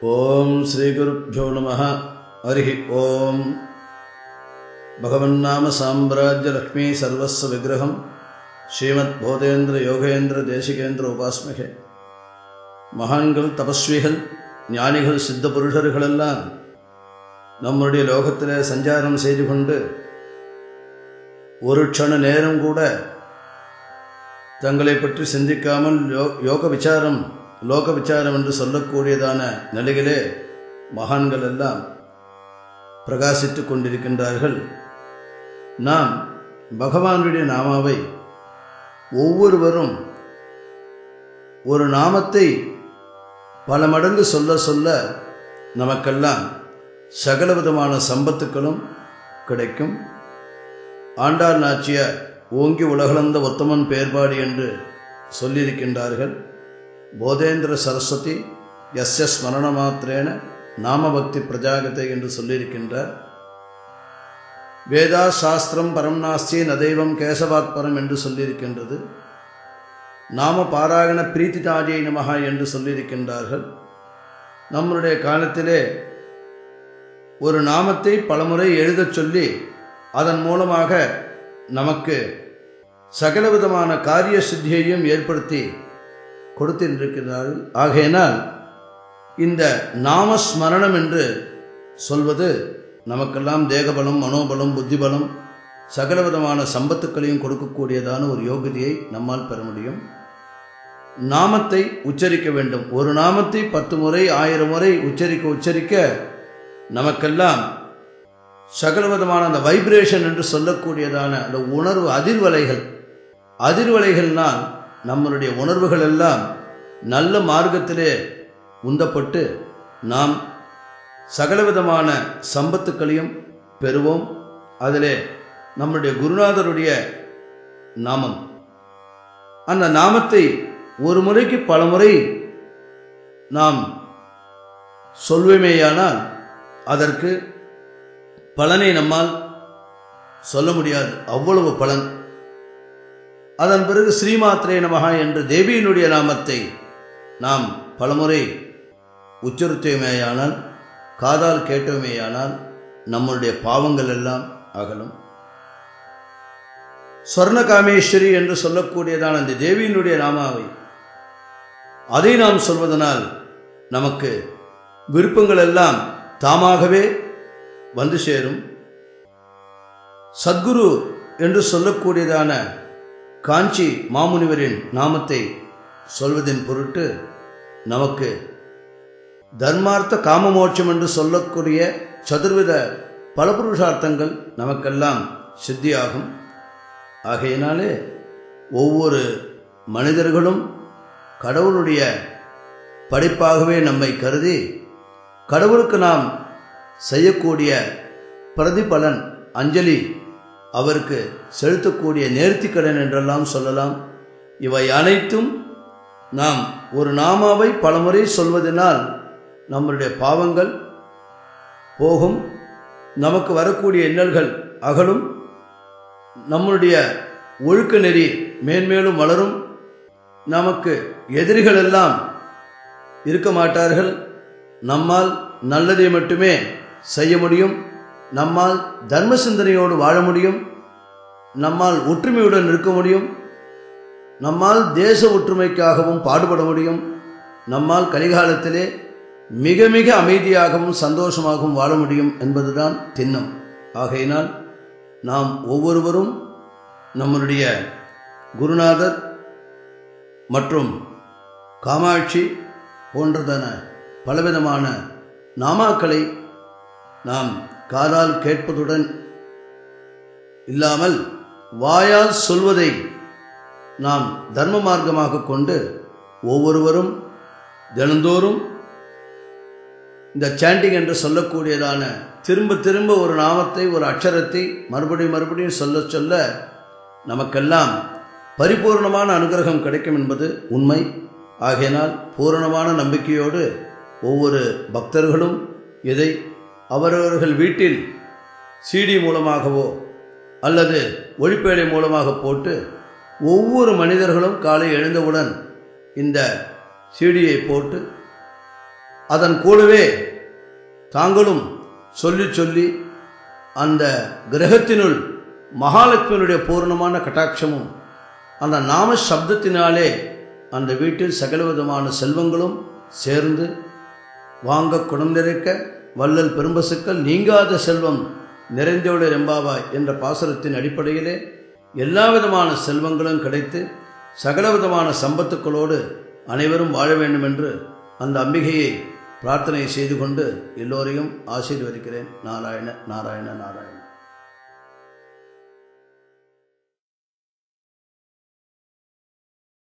ॐ श्रीगुरुभ्यो नमः हरिः ॐ भगवन्नाम साम्राज्यलक्ष्मी सर्वस्व विग्रहं ஸ்ரீமத் யோகேந்திர தேசிகேந்திர உபாஸ்மகே மகான்கள் தபஸ்விகள் ஞானிகள் சித்த புருஷர்களெல்லாம் நம்முடைய லோகத்தில் சஞ்சாரம் செய்து கொண்டு ஒரு க்ஷண நேரம் கூட தங்களை பற்றி சிந்திக்காமல் யோ யோக விசாரம் லோக விசாரம் என்று சொல்லக்கூடியதான நிலையிலே மகான்கள் எல்லாம் பிரகாசித்துக் கொண்டிருக்கின்றார்கள் நாம் பகவானுடைய நாமாவை ஒவ்வொருவரும் ஒரு நாமத்தை பல மடங்கு சொல்ல சொல்ல நமக்கெல்லாம் சகலவிதமான சம்பத்துக்களும் கிடைக்கும் ஆண்டாள் நாச்சியார் ஓங்கி உலகளந்த உத்தமன் பேர்பாடு என்று சொல்லியிருக்கின்றார்கள் போதேந்திர சரஸ்வதி எஸ் எஸ் ஸ்மரண மாத்திரேன நாமபக்தி பிரஜாகத்தை என்று சொல்லியிருக்கின்றார் வேதா சாஸ்திரம் பரம் நாஸ்தி நதெய்வம் கேசவாத் பரம் என்று சொல்லியிருக்கின்றது நாம பாராயண பிரீத்தி தாஜை நமகா என்று சொல்லியிருக்கின்றார்கள் நம்முடைய காலத்திலே ஒரு நாமத்தை பலமுறை எழுதச் சொல்லி அதன் மூலமாக நமக்கு சகலவிதமான காரிய சித்தியையும் ஏற்படுத்தி கொடுத்திருக்கிறார்கள் ஆகையினால் இந்த நாமஸ்மரணம் என்று சொல்வது நமக்கெல்லாம் தேகபலம் மனோபலம் புத்திபலம் சகலவிதமான சம்பத்துக்களையும் கொடுக்கக்கூடியதான ஒரு யோகிதையை நம்மால் பெற முடியும் நாமத்தை உச்சரிக்க வேண்டும் ஒரு நாமத்தை பத்து முறை ஆயிரம் முறை உச்சரிக்க உச்சரிக்க நமக்கெல்லாம் சகலவிதமான அந்த வைப்ரேஷன் என்று சொல்லக்கூடியதான அந்த உணர்வு அதிர்வலைகள் அதிர்வலைகள்னால் நம்மளுடைய உணர்வுகள் எல்லாம் நல்ல மார்க்கத்திலே உந்தப்பட்டு நாம் சகலவிதமான சம்பத்துக்களையும் பெறுவோம் அதிலே நம்முடைய குருநாதருடைய நாமம் அந்த நாமத்தை ஒரு முறைக்கு பல முறை நாம் சொல்வேமேயானால் அதற்கு பலனை நம்மால் சொல்ல முடியாது அவ்வளவு பலன் அதன் பிறகு ஸ்ரீமாத்ரே நமகா என்று தேவியினுடைய நாமத்தை நாம் பலமுறை உச்சரித்தோமேயானால் காதால் கேட்டோமேயானால் நம்முடைய பாவங்கள் எல்லாம் அகலும் ஸ்வர்ணகாமேஸ்வரி என்று சொல்லக்கூடியதான அந்த தேவியினுடைய நாமாவை அதை நாம் சொல்வதனால் நமக்கு விருப்பங்கள் எல்லாம் தாமாகவே வந்து சேரும் சத்குரு என்று சொல்லக்கூடியதான காஞ்சி மாமுனிவரின் நாமத்தை சொல்வதின் பொருட்டு நமக்கு தர்மார்த்த காமமோட்சம் என்று சொல்லக்கூடிய சதுர்வித பலபுருஷார்த்தங்கள் நமக்கெல்லாம் சித்தியாகும் ஆகையினாலே ஒவ்வொரு மனிதர்களும் கடவுளுடைய படைப்பாகவே நம்மை கருதி கடவுளுக்கு நாம் செய்யக்கூடிய பிரதிபலன் அஞ்சலி அவருக்கு செலுத்தக்கூடிய நேர்த்திக்கடன் என்றெல்லாம் சொல்லலாம் இவை அனைத்தும் நாம் ஒரு நாமாவை பலமுறை சொல்வதனால் நம்முடைய பாவங்கள் போகும் நமக்கு வரக்கூடிய இன்னல்கள் அகலும் நம்முடைய ஒழுக்க நெறி மேன்மேலும் வளரும் நமக்கு எதிரிகள் எல்லாம் இருக்க மாட்டார்கள் நம்மால் நல்லதை மட்டுமே செய்ய முடியும் நம்மால் தர்ம சிந்தனையோடு வாழ முடியும் நம்மால் ஒற்றுமையுடன் இருக்க முடியும் நம்மால் தேச ஒற்றுமைக்காகவும் பாடுபட முடியும் நம்மால் கலிகாலத்திலே மிக மிக அமைதியாகவும் சந்தோஷமாகவும் வாழ முடியும் என்பதுதான் திண்ணம் ஆகையினால் நாம் ஒவ்வொருவரும் நம்முடைய குருநாதர் மற்றும் காமாட்சி போன்றதான பலவிதமான நாமாக்களை நாம் காதால் கேட்பதுடன் இல்லாமல் வாயால் சொல்வதை நாம் தர்ம மார்க்கமாக கொண்டு ஒவ்வொருவரும் தினந்தோறும் இந்த சாண்டிங் என்று சொல்லக்கூடியதான திரும்ப திரும்ப ஒரு நாமத்தை ஒரு அக்ஷரத்தை மறுபடியும் மறுபடியும் சொல்ல சொல்ல நமக்கெல்லாம் பரிபூர்ணமான அனுகிரகம் கிடைக்கும் என்பது உண்மை ஆகையினால் பூரணமான நம்பிக்கையோடு ஒவ்வொரு பக்தர்களும் இதை அவரவர்கள் வீட்டில் சிடி மூலமாகவோ அல்லது ஒளிப்பேடை மூலமாக போட்டு ஒவ்வொரு மனிதர்களும் காலை எழுந்தவுடன் இந்த சீடியை போட்டு அதன் கூடவே தாங்களும் சொல்லி சொல்லி அந்த கிரகத்தினுள் மகாலட்சுமியுடைய பூர்ணமான கட்டாட்சமும் அந்த நாம சப்தத்தினாலே அந்த வீட்டில் சகலவிதமான செல்வங்களும் சேர்ந்து வாங்க குடம் நிறைக்க வள்ளல் பெரும்பசுக்கள் நீங்காத செல்வம் நிறைந்தோட ரெம்பாவாய் என்ற பாசுரத்தின் அடிப்படையிலே எல்லா விதமான செல்வங்களும் கிடைத்து சகலவிதமான சம்பத்துக்களோடு அனைவரும் வாழ வேண்டும் என்று அந்த அம்பிகையை பிரார்த்தனை செய்து கொண்டு எல்லோரையும் ஆசீர்வதிக்கிறேன் நாராயண நாராயண நாராயண